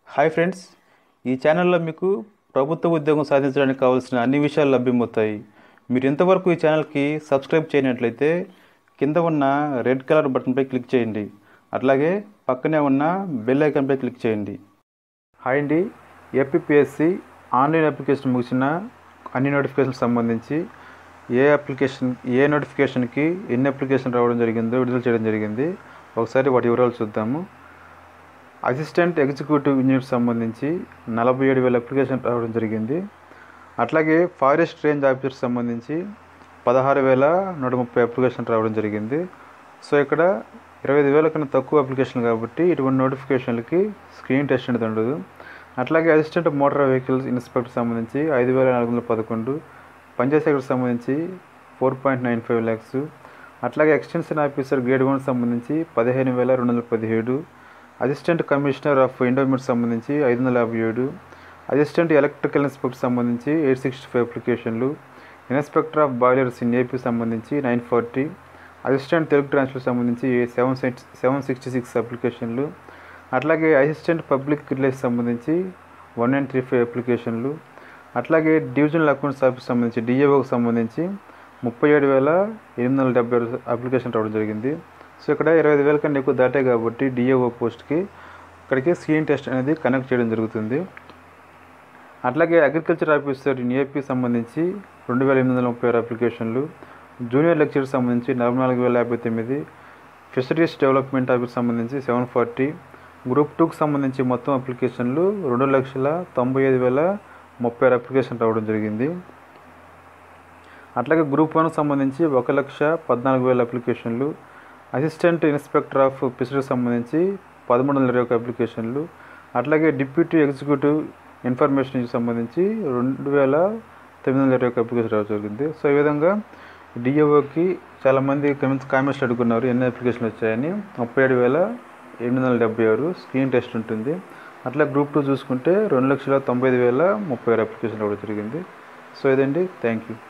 hi friends ఈ ఛానల్లో మీకు ప్రభుత్వ ఉద్యోగం సాధించడానికి కావాల్సిన అన్ని విషయాలు లభ్యమవుతాయి మీరు ఇంతవరకు ఈ ఛానల్కి సబ్స్క్రైబ్ చేయనట్లయితే కింద ఉన్న రెడ్ కలర్ బటన్పై క్లిక్ చేయండి అట్లాగే పక్కనే ఉన్న బెల్ ఐకాన్పై క్లిక్ చేయండి హాయ్ అండి ఏపీఎస్సి ఆన్లైన్ అప్లికేషన్ ముగిసిన అన్ని నోటిఫికేషన్ సంబంధించి ఏ అప్లికేషన్ ఏ నోటిఫికేషన్కి ఎన్ని అప్లికేషన్ రావడం జరిగిందో విడుదల చేయడం జరిగింది ఒకసారి వాటి వివరాలు చూద్దాము అసిస్టెంట్ ఎగ్జిక్యూటివ్ ఇంజనీర్ సంబంధించి నలభై ఏడు వేల అప్లికేషన్ రావడం జరిగింది అట్లాగే ఫారెస్ట్ రేంజ్ ఆఫీసర్ సంబంధించి పదహారు వేల నూట ముప్పై అప్లికేషన్ రావడం జరిగింది సో ఇక్కడ ఇరవై ఐదు వేల కన్నా తక్కువ అప్లికేషన్ కాబట్టి ఇటువంటి నోటిఫికేషన్లకి స్క్రీన్ టెస్ట్ అనేది ఉండదు అట్లాగే అసిస్టెంట్ మోటార్ వెహికల్స్ ఇన్స్పెక్టర్ సంబంధించి ఐదు వేల నాలుగు వందల పదకొండు పంచాయత్ సెక్రటరీ సంబంధించి four point nine five lakhs అట్లాగే ఎక్స్టెన్షన్ ఆఫీసర్ గ్రేడ్ వన్ సంబంధించి పదిహేను వేల రెండు వందల పదిహేడు అసిస్టెంట్ కమిషనర్ ఆఫ్ ఎండోమెంట్ సంబంధించి ఐదు వందల యాభై ఏడు అసిస్టెంట్ ఎలక్ట్రికల్ ఇన్స్పెక్టర్ సంబంధించి ఎయిట్ సిక్స్టీ ఫైవ్ అప్లికేషన్లు inspector of boilers in AP సంబంధించి nine forty assistant Telugu transfer సంబంధించి సెవెన్ సెవెన్ సిక్స్టీ సిక్స్ అప్లికేషన్లు అట్లాగే అసిస్టెంట్ పబ్లిక్ రిలేషన్ సంబంధించి వన్ నైన్ త్రీ ఫైవ్ అప్లికేషన్లు అట్లాగే డివిజనల్ అకౌంట్స్ ఆఫీస్ సంబంధించి డిఏఓకి సంబంధించి ముప్పై ఏడు వేల ఎనిమిది వందల డెబ్బై ఆరు అప్లికేషన్ రావడం జరిగింది సో ఇక్కడ ఇరవై ఐదు వేల కన్నా ఎక్కువ దాటే కాబట్టి డిఏఓ పోస్ట్కి ఇక్కడికి స్క్రీన్ టెస్ట్ అనేది కనెక్ట్ చేయడం జరుగుతుంది అట్లాగే అగ్రికల్చర్ ఆఫీసర్ ఇన్ ఏపీ సంబంధించి రెండు వేల ఎనిమిది వందల ముప్పై ఆరు అప్లికేషన్లు జూనియర్ లెక్చర్ సంబంధించి నలభై నాలుగు వేల యాభై తొమ్మిది ఫిషరీస్ డెవలప్మెంట్ ఆఫీస్ సంబంధించి సెవెన్ ఫార్టీ గ్రూప్ టూకి సంబంధించి మొత్తం అప్లికేషన్లు రెండు లక్షల తొంభై ఐదు వేల ముప్పై ఆరు అప్లికేషన్ రావడం జరిగింది అట్లాగే గ్రూప్ వన్ సంబంధించి ఒక లక్ష పద్నాలుగు వేల అప్లికేషన్లు అసిస్టెంట్ ఇన్స్పెక్టర్ ఆఫ్ ఫిషరీస్ సంబంధించి పదమూడు వందల ఇరవై ఒక అప్లికేషన్లు అట్లాగే డిప్యూటీ ఎగ్జిక్యూటివ్ ఇన్ఫర్మేషన్ సంబంధించి రెండు వేల తొమ్మిది వందల ఇరవై ఒక అప్లికేషన్ రావడం జరిగింది సో ఈ విధంగా డిఏఓకి చాలామంది కమెంట్స్ కామెంట్స్ అడుగున్నారు ఎన్ని అప్లికేషన్లు వచ్చాయని ముప్పై ఏడు వేల ఎనిమిది వందల డెబ్బై ఆరు స్క్రీన్ టెస్ట్ ఉంటుంది అట్లా గ్రూప్ టూ చూసుకుంటే రెండు లక్షల తొంభై ఐదు వేల ముప్పై ఆరు అప్లికేషన్ రావడం జరిగింది సో ఇదండి థ్యాంక్ యూ